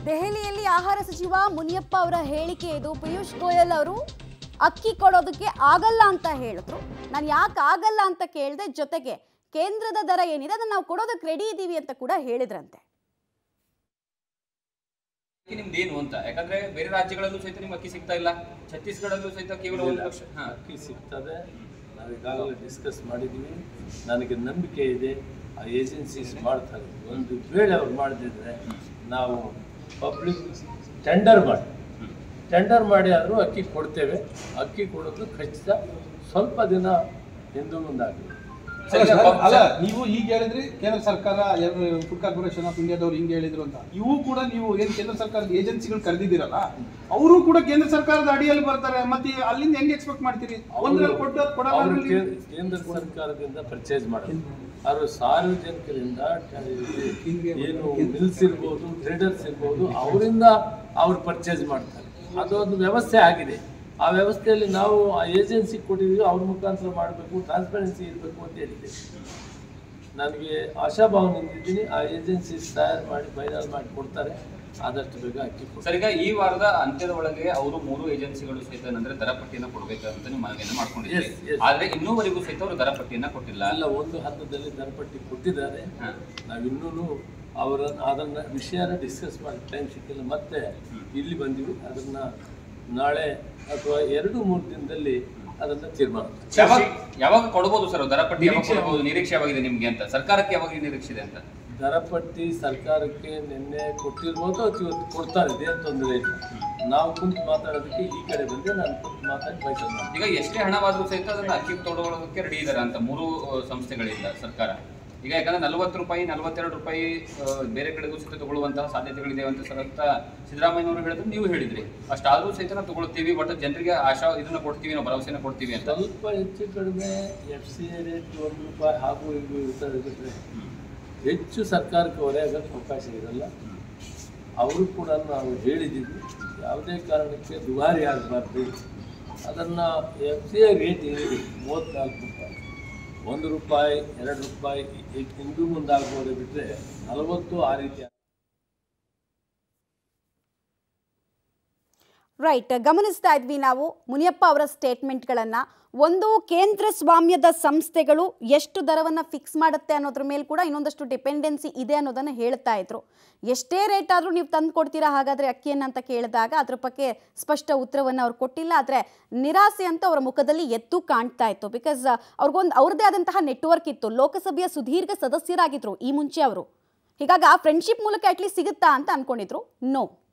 ದೆಹಲಿಯಲ್ಲಿ ಆಹಾರ ಸಚಿವ ಮುನಿಯಪ್ಪ ಅವರ ಹೇಳಿಕೆ ಇದು ಪಿಯೂಷ್ ಗೋಯಲ್ ಅವರು ಅಕ್ಕಿ ಕೊಡೋದಕ್ಕೆ ಆಗಲ್ಲ ಅಂತ ಹೇಳಿದ್ರು ನಾನು ಯಾಕೆ ಆಗಲ್ಲ ಅಂತ ಕೇಳಿದೆ ಜೊತೆಗೆ ಕೇಂದ್ರದ ದರ ಏನಿದೆ ಅದನ್ನ ನಾವು ಕೊಡೋದಕ್ಕೆ ರೆಡಿ ಇದ್ದೀವಿ ಅಂತ ಕೂಡ ಹೇಳಿದ್ರಂತೆ ಅಕ್ಕಿ ನಿಮ್ದು ಏನು ಅಂತ ಯಾಕಂದ್ರೆ ಬೇರೆ ರಾಜ್ಯಗಳಲ್ಲೂ ಸಹಿತ ನಿಮ್ಗೆ ಅಕ್ಕಿ ಸಿಗ್ತಾ ಇಲ್ಲ ಛತ್ತೀಸ್ಗಢಲ್ಲೂ ಸಹಿತ ಕೇವಲ ಒಂದು ಲಕ್ಷ ಹಾ. ಅಕ್ಕಿ ಸಿಗ್ತದೆ ನಾವು ಈಗಾಗಲೇ ಡಿಸ್ಕಸ್ ಮಾಡಿದ್ದೀವಿ ನನಗೆ ನಂಬಿಕೆ ಇದೆ ಆ ಏಜೆನ್ಸೀಸ್ ಮಾಡ್ತಾರೆ ಒಂದು ವೇಳೆ ಅವ್ರು ಮಾಡದಿದ್ರೆ ನಾವು ಪಬ್ಲಿಕ್ ಟೆಂಡರ್ ಮಾಡಿ ಟೆಂಡರ್ ಮಾಡಿ ಆದರೂ ಅಕ್ಕಿ ಕೊಡ್ತೇವೆ ಅಕ್ಕಿ ಕೊಡೋದು ಖಚಿತ ಸ್ವಲ್ಪ ದಿನ ಹಿಂದೆ ಮುಂದಾಗಲಿ ಸರಿ, ಅಲ್ಲ, ಪಾಪ- ಅಲ್ಲ ನೀವು ಈಗ ಹೇಳಿದ್ರಿ ಕೇಂದ್ರ ಸರ್ಕಾರ ಫುಡ್ ಕಾರ್ಪೊರೇಷನ್ ಆಫ್ ಇಂಡಿಯಾದವ್ರು ಹಿಂಗೆ ಹೇಳಿದ್ರು ಅಂತ ಇವು ಕೂಡ ನೀವು ಏನ್ ಕೇಂದ್ರ ಸರ್ಕಾರದ ಏಜೆನ್ಸಿಗಳು ಕರೆದಿದ್ದೀರಲ್ಲ ಅವರು ಕೂಡ ಕೇಂದ್ರ ಸರ್ಕಾರದ ಅಡಿಯಲ್ಲಿ ಬರ್ತಾರೆ ಮತ್ತೆ ಅಲ್ಲಿಂದ ಹೆಂಗೆ ಎಕ್ಸ್ಪೆಕ್ಟ್ ಮಾಡ್ತೀರಿ ಒಂದ್ರಲ್ಲಿ ಕೊಟ್ಟು ಕೊಡಲ್ಲ ಅವರು ಅಂದ್ರಲ್ಲಿ ಕೇಂದ್ರ ಸರ್ಕಾರದಿಂದ ಪರ್ಚೇಸ್ ಮಾಡೋದು ಅವರು ಸಾರ್ವಜನಿಕರಿಂದ ಏನು ಮಿಲ್ಸ್ ಇರ್ಬೋದು ಟ್ರೇಡರ್ಸ್ ಇರ್ಬೋದು ಅವರಿಂದ ಅವ್ರು ಪರ್ಚೇಸ್ ಮಾಡ್ತಾರೆ ಅದೊಂದು ವ್ಯವಸ್ಥೆ ಆಗಿದೆ ಆ ವ್ಯವಸ್ಥೆಯಲ್ಲಿ ನಾವು ಆ ಏಜೆನ್ಸಿ ಕೊಟ್ಟಿದ್ದೀವಿ ಅವ್ರ ಮುಖಾಂತರ ಮಾಡಬೇಕು ಟ್ರಾನ್ಸ್ಪರೆನ್ಸಿ ಇರಬೇಕು ಅಂತ ಹೇಳಿದ್ದೀವಿ ನನಗೆ ಆಶಾಭಾವನೆ ಇದ್ದೀನಿ ಆ ಏಜೆನ್ಸಿ ತಯಾರು ಮಾಡಿ ಫೈನಲ್ ಮಾಡಿ ಕೊಡ್ತಾರೆ ಆದಷ್ಟು ಬೇಗ ಅಕ್ಕಿ ಕೊಡ್ತಾರೆ ಸರ್ ಈಗ ಈ ವಾರದ ಅಂತ್ಯದ ಒಳಗೆ ಅವರು ಮೂರು ಏಜೆನ್ಸಿಗಳು ಸಹಿತ ಅಂದ್ರೆ ದರ ಪಟ್ಟಿಯನ್ನ ಕೊಡ್ಬೇಕಂತ ನೀವು ಮನವಿಯನ್ನ ಮಾಡ್ಕೊಂಡಿದ್ದೀರಿ Yes, yes. ಆದ್ರೆ ಇನ್ನೂವರೆಗೂ ಸಹಿತ ಅವರು ದರ ಪಟ್ಟಿಯನ್ನ ಕೊಟ್ಟಿಲ್ಲ ಅಲ್ಲ ಒಂದು ಹಂತದಲ್ಲಿ ದರಪಟ್ಟಿ ಕೊಟ್ಟಿದ್ದಾರೆ ಹಾ. ನಾವಿನ್ನೂ ಅವರ ಅದನ್ನ ವಿಷಯನ ಡಿಸ್ಕಸ್ ಮಾಡಿ ಟೈಮ್ ಸಿಕ್ಕಿಲ್ಲ ಮತ್ತೆ ಇಲ್ಲಿ ಬಂದಿವಿ ಅದನ್ನ ನಾಳೆ ಅಥವಾ ಎರಡು ಮೂರು ದಿನದಲ್ಲಿ ಅದನ್ನ ತೀರ್ಮಾನ ಮಾಡ್ತೀವಿ. ಯಾವಾಗ ಯಾವಾಗ ಕೊಡ್ಬೋದು ಸರ್ ದರ ಪಟ್ಟಿ ಯಾವಾಗ ನಿರೀಕ್ಷೆ ಕೊಡ್ಬೋದು ನಿರೀಕ್ಷೆ ಯಾವಾಗಿದೆ ನಿಮ್ಗೆ ಅಂತ ಸರ್ಕಾರಕ್ಕೆ ಯಾವಾಗ ನಿರೀಕ್ಷೆ ಇದೆ ಅಂತ ದರಪಟ್ಟಿ ಸರ್ಕಾರಕ್ಕೆ ನಿನ್ನೆ ಕೊಟ್ಟಿರ್ಬೋದು ಅಥವಾ ಇವತ್ತು ಕೊಡ್ತಾರೆ ಇದೇನು ತೊಂದರೆ ಇಲ್ಲ ನಾವು ಕುಂತು ಮಾತಾಡೋದಕ್ಕೆ ಈ ಕಡೆ ಬಂದೆ ನಾನು ಕುಂತು ಮಾತಾಡಿ ಬಯಸೋದು ನಾನು. ಈಗ ಎಷ್ಟೇ ಹಣವಾದ್ರೂ ಸಹಿತ ಅದನ್ನ ಅಕ್ಕಿ ತೊಗೊಳೋದಕ್ಕೆ ರೆಡಿ ಇದಾರೆ ಅಂತ ಮೂರು ಅಹ್, ಸಂಸ್ಥೆಗಳಿಂದ ಸರ್ಕಾರ ಈಗ ಯಾಕಂದ್ರೆ ನಲವತ್ತು ರೂಪಾಯಿ ನಲವತ್ತೆರಡು ರೂಪಾಯಿ ಅಹ್, ಬೇರೆ ಕಡೆಗೂ ಸಹಿತ ತಗೊಳ್ಳುವಂತಹ ಸಾಧ್ಯತೆಗಳಿದೆ ಅಂತ ಸರ್ ಅಂತ ಸಿದ್ದರಾಮಯ್ಯನವರು ಹೇಳಿದ್ರು ನೀವು ಹೇಳಿದ್ರಿ ಅಷ್ಟಾದ್ರೂ ಸಹಿತ ನಾವು ತಗೊಳ್ತೀವಿ ಒಟ್ಟು ಜನರಿಗೆ ಆಶಾ ಇದನ್ನ ಕೊಡ್ತೀವಿ ನಾವು ಭರವಸೆನ ಕೊಡ್ತೀವಿ ಅಂತ ಸ್ವಲ್ಪ ಹೆಚ್ಚು ಕಡಿಮೆ ಎಫ್ ಸಿ ಎ ರೇಟ್ ಒಂದು ರೂಪಾಯಿ ಹಾಗೂ ಇದು ಇರ್ತದೆ ಬಿಟ್ಟರೆ ಹೆಚ್ಚು ಸರ್ಕಾರಕ್ಕೆ ಹೊರೆಯಾಗಕ್ಕೆ ಅವಕಾಶ ಇರಲ್ಲ ಅವರು ಕೂಡ ನಾವು ಹೇಳಿದ್ದೀವಿ ಯಾವುದೇ ಕಾರಣಕ್ಕೆ ದುಬಾರಿ ಆಗಬಾರ್ದು ಅದನ್ನು ಎಫ್ ಸಿ ಐ ರೇಟ್ ಏನಿದೆ ಮೂವತ್ತ್ನಾಲ್ಕು ರೂಪಾಯಿ ಒಂದು ರೂಪಾಯಿ ಎರಡು ರೂಪಾಯಿ ಇ- ಹಿಂದೂ ಮುಂದಾಗ್ಬೋದು ಬಿಟ್ಟರೆ ನಲವತ್ತು ಆ ರೀತಿ ರೈಟ್ ಗಮನಿಸ್ತಾ ಇದ್ವಿ ನಾವು ಮುನಿಯಪ್ಪ ಅವರ ಸ್ಟೇಟ್ಮೆಂಟ್ಗಳನ್ನು ಒಂದು ಕೇಂದ್ರ ಸ್ವಾಮ್ಯದ ಸಂಸ್ಥೆಗಳು ಎಷ್ಟು ದರವನ್ನು ಫಿಕ್ಸ್ ಮಾಡುತ್ತೆ ಅನ್ನೋದ್ರ ಮೇಲೆ ಕೂಡ ಇನ್ನೊಂದಷ್ಟು ಡಿಪೆಂಡೆನ್ಸಿ ಇದೆ ಅನ್ನೋದನ್ನು ಹೇಳ್ತಾ ಇದ್ರು ಎಷ್ಟೇ ರೇಟ್ ಆದರೂ ನೀವು ತಂದು ಕೊಡ್ತೀರಾ ಹಾಗಾದರೆ ಅಕ್ಕಿಯನ್ನು ಅಂತ ಕೇಳಿದಾಗ ಅದ್ರ ಬಗ್ಗೆ ಸ್ಪಷ್ಟ ಉತ್ತರವನ್ನು ಅವ್ರು ಕೊಟ್ಟಿಲ್ಲ ಆದರೆ ನಿರಾಸೆ ಅಂತ ಅವರ ಮುಖದಲ್ಲಿ ಎದ್ದು ಕಾಣ್ತಾ ಇತ್ತು ಬಿಕಾಸ್ ಅವ್ರಿಗೊಂದು ಅವ್ರದ್ದೇ ಆದಂತಹ ನೆಟ್ವರ್ಕ್ ಇತ್ತು ಲೋಕಸಭೆಯ ಸುದೀರ್ಘ ಸದಸ್ಯರಾಗಿದ್ರು ಈ ಮುಂಚೆ ಅವರು ಹೀಗಾಗಿ ಆ ಫ್ರೆಂಡ್ಶಿಪ್ ಮೂಲಕ ಅಟ್ಲೀಸ್ಟ್ ಸಿಗುತ್ತಾ ಅಂತ ಅನ್ಕೊಂಡಿದ್ರು ನೋ